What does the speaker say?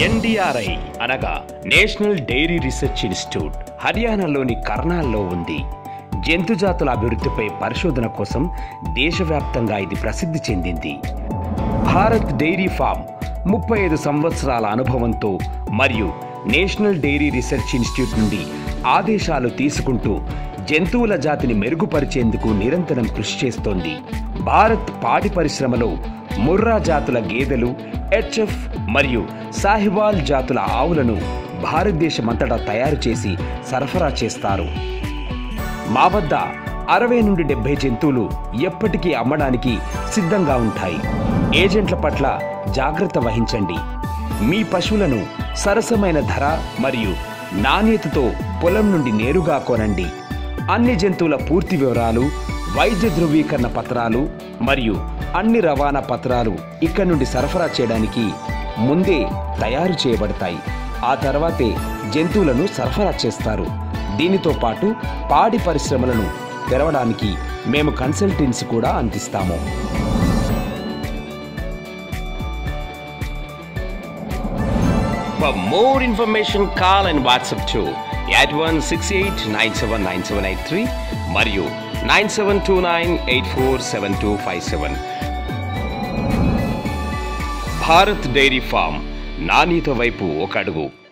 NDRI అనగా national dairy research institute హర్యానాలోని కర్నాల్లో ఉంది జంతుజాతుల అభివృద్ధిపై పరిశోధన కోసం దేశవ్యాప్తంగా ఇది ప్రసిద్ధి చెందింది భారత్ డైరీ ఫామ్ ముప్పై ఐదు సంవత్సరాల అనుభవంతో మరియు నేషనల్ డైరీ రీసెర్చ్ ఇన్స్టిట్యూట్ నుండి ఆదేశాలు తీసుకుంటూ జంతువుల జాతిని మెరుగుపరిచేందుకు నిరంతరం కృషి చేస్తోంది భారత్ పాడి పరిశ్రమలో ముర్రా జాతుల గేదెలు హెచ్ఎఫ్ మరియు సాహివాల్ జాతుల ఆవులను భారతదేశమంతటా తయారు చేసి సరఫరా చేస్తారు మా వద్ద అరవై నుండి డెబ్బై జంతువులు ఎప్పటికీ అమ్మడానికి సిద్ధంగా ఉంటాయి ఏజెంట్ల పట్ల జాగ్రత్త వహించండి మీ పశువులను సరసమైన ధర మరియు నాణ్యతతో పొలం నుండి నేరుగా కొనండి అన్ని జంతువుల పూర్తి వివరాలు వైద్య ధృవీకరణ పత్రాలు మరియు అన్ని రవాణా పత్రాలు ఇక్కడ నుండి సరఫరా చేయడానికి ముందే తయారు చేయబడతాయి ఆ తర్వాతే జంతువులను సరఫరా చేస్తారు దీనితో పాటు పాడి పరిశ్రమలను తెరవడానికి మేము కన్సల్టెన్సీ కూడా అందిస్తాము For more information, call and WhatsApp to 8168979783 మరియు nine seven two nine eight four seven two five seven Bharat dairy farm నాణ్యత వైపు ఒక అడుగు